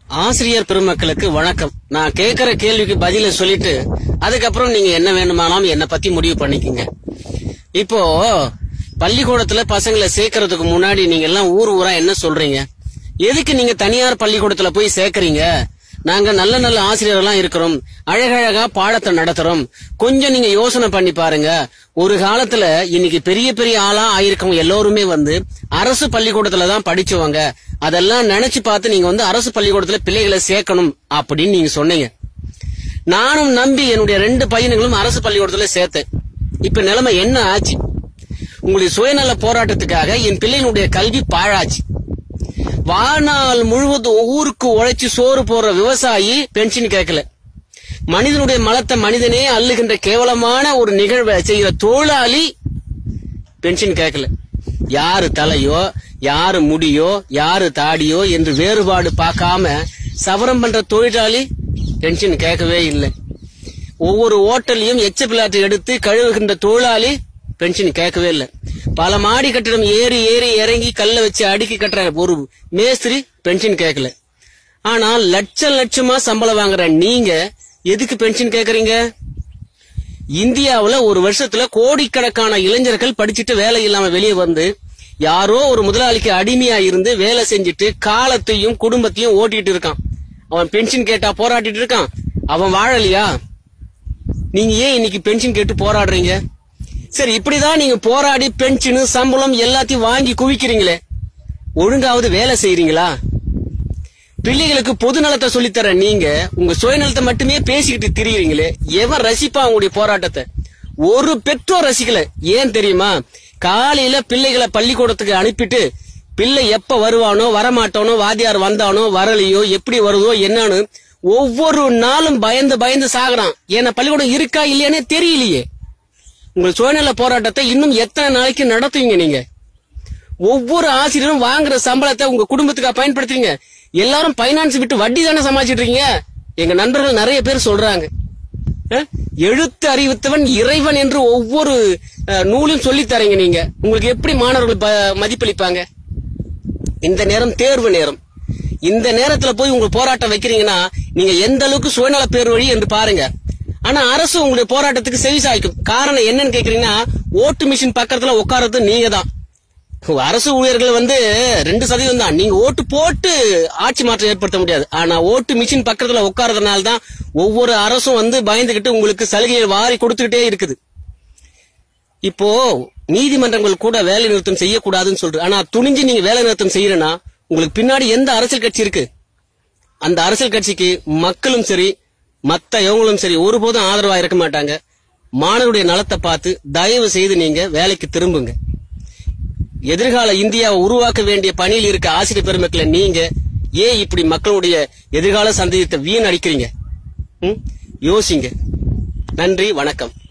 ஆசிரியர் பெருமக்களுக்கு வணக்கம் நான் கேக்குற கேள்விக்கு பதில சொல்லிட்டு அதுக்கப்புறம் நீங்க என்ன வேணுமானாலும் என்ன பத்தி முடிவு பண்ணிக்கங்க இப்போ பள்ளிக்கூடத்துல பசங்களை சேர்க்கறதுக்கு முன்னாடி நீங்க எல்லாம் ஊர் ஊரா என்ன சொல்றீங்க எதுக்கு நீங்க தனியார் பள்ளிக்கூடத்துல போய் சேர்க்கறீங்க நாங்க நல்ல நல்ல ஆசிரியர்கள்லாம் இருக்கிறோம் அழகழகா பாடத்தை நடத்துறோம் கொஞ்சம் நீங்க யோசனை பண்ணி பாருங்க ஒரு காலத்துல இன்னைக்கு பெரிய பெரிய ஆளா ஆயிருக்கவங்க எல்லோருமே வந்து அரசு பள்ளிக்கூடத்துல தான் படிச்சவங்க அதெல்லாம் நினைச்சு பார்த்து நீங்க வந்து அரசு பள்ளிக்கூடத்துல பிள்ளைகளை சேர்க்கணும் அப்படின்னு நீங்க சொன்னீங்க நானும் நம்பி என்னுடைய ரெண்டு பையனுங்களும் அரசு பள்ளிக்கூடத்துல சேர்த்தேன் இப்ப நிலைமை என்ன ஆச்சு உங்களுடைய சுயநல போராட்டத்துக்காக என் பிள்ளையினுடைய கல்வி பாழாச்சு வாழ்நாள் முழுவதும் ஊருக்கு உழைச்சு சோறு போடுற விவசாயி பென்ஷன் கேட்கல மனிதனுடைய மலத்தை மனிதனே அள்ளுகின்ற கேவலமான ஒரு நிகழ்வை செய்கிற தொழிலாளி பென்ஷன் கேட்கல யாரு தலையோ யாரு முடியோ யாரு தாடியோ என்று வேறுபாடு பார்க்காம சவரம் பண்ற தொழிலாளி பென்ஷன் கேட்கவே இல்லை ஒவ்வொரு ஓட்டலையும் எச்ச பிளாட்டை எடுத்து கழுவுகின்ற தொழிலாளி பென்ஷன் கேட்கவே இல்லை பல மாடி கட்டிடம் ஏறி ஏறி இறங்கி கல்ல வச்சு அடுக்கி கட்டுற ஒரு மேஸ்திரி பென்ஷன் கேட்கல ஆனா லட்சம் லட்சமா சம்பளம் வாங்குற நீங்க எதுக்கு பென்ஷன் கேக்குறீங்க இந்தியாவுல ஒரு வருஷத்துல கோடிக்கணக்கான இளைஞர்கள் படிச்சுட்டு வேலை இல்லாம வெளியே வந்து யாரோ ஒரு முதலாளிக்கு அடிமையா இருந்து வேலை செஞ்சுட்டு காலத்தையும் குடும்பத்தையும் ஓட்டிட்டு இருக்கான் அவன் பென்ஷன் கேட்டா போராடிட்டு இருக்கான் அவன் வாழலையா நீங்க ஏன் இன்னைக்கு பென்ஷன் கேட்டு போராடுறீங்க சரி இப்படிதான் நீங்க போராடி பென்ஷனு சம்பளம் எல்லாத்தையும் வாங்கி குவிக்கிறீங்களே ஒழுங்காவது வேலை செய்யறீங்களா பிள்ளைகளுக்கு பொது நலத்தை சொல்லித்தர நீங்க உங்க சுயநலத்தை மட்டுமே பேசிக்கிட்டு திரியுறீங்களே எவன் ரசிப்பா உங்களுடைய போராட்டத்தை ஒரு பெற்றோர் ரசிக்கல ஏன் தெரியுமா காலையில பிள்ளைகளை பள்ளிக்கூடத்துக்கு அனுப்பிட்டு பிள்ளை எப்ப வருவானோ வரமாட்டானோ வாத்தியார் வந்தானோ வரலையோ எப்படி வருதோ என்னன்னு ஒவ்வொரு நாளும் பயந்து பயந்து சாகுறான் ஏன்னா பள்ளிக்கூடம் இருக்கா இல்லையானே தெரியலையே உங்கள் சுயநல போராட்டத்தை இன்னும் எத்தனை நாளைக்கு நடத்துவீங்க நீங்க ஒவ்வொரு ஆசிரியரும் வாங்குற சம்பளத்தை உங்க குடும்பத்துக்கா பயன்படுத்துறீங்க எல்லாரும் பைனான்ஸ் விட்டு வட்டி தானே சமாளிச்சிட்டு இருக்கீங்க எங்க நண்பர்கள் நிறைய பேர் சொல்றாங்க அஹ், எழுத்து அறிவித்தவன் இறைவன் என்று ஒவ்வொரு அஹ், நூலும் சொல்லித் தரீங்க நீங்க உங்களுக்கு எப்படி மாணவர்கள் ப- மதிப்பளிப்பாங்க இந்த நேரம் தேர்வு நேரம் இந்த நேரத்துல போய் உங்க போராட்டம் வைக்கிறீங்கன்னா நீங்க எந்த அளவுக்கு சுயநல பேர் வழி என்று பாருங்க ஆனா அரசு உங்களுடைய போராட்டத்துக்கு செவி சாய்க்கும் காரணம் என்னன்னு கேக்குறீங்கன்னா ஓட்டு மிஷின் பக்கத்துல உட்கார்றது நீங்க தான் அரசு ஊழியர்கள் வந்து ரெண்டு சதவீதம் தான் நீங்க ஓட்டு போட்டு ஆட்சி மாற்றம் ஏற்படுத்த முடியாது ஆனா ஓட்டு மிஷின் பக்கத்துல உட்கார்றதுனால தான் ஒவ்வொரு அரசும் வந்து பயந்துகிட்டு உங்களுக்கு சலுகையை வாரி கொடுத்துக்கிட்டே இருக்குது இப்போ நீதிமன்றங்கள் கூட வேலை நிறுத்தம் செய்யக்கூடாதுன்னு சொல்றது ஆனா துணிஞ்சு நீங்க வேலை நிறுத்தம் செய்யறனா உங்களுக்கு பின்னாடி எந்த அரசியல் கட்சி இருக்கு அந்த அரசியல் கட்சிக்கு மக்களும் சரி மத்த இவங்களும் சரி ஒருபோதும் ஆதரவா இருக்க மாட்டாங்க மாணவருடைய நலத்தை பார்த்து தயவு செய்து நீங்க வேலைக்கு திரும்புங்க எதிர்கால இந்தியாவை உருவாக்க வேண்டிய பணியில் இருக்க ஆசிரியர் பெருமக்களை நீங்க ஏன் இப்படி மக்களுடைய எதிர்கால சந்தேகத்தை வீண் அடிக்கிறீங்க ம்? யோசிங்க நன்றி வணக்கம்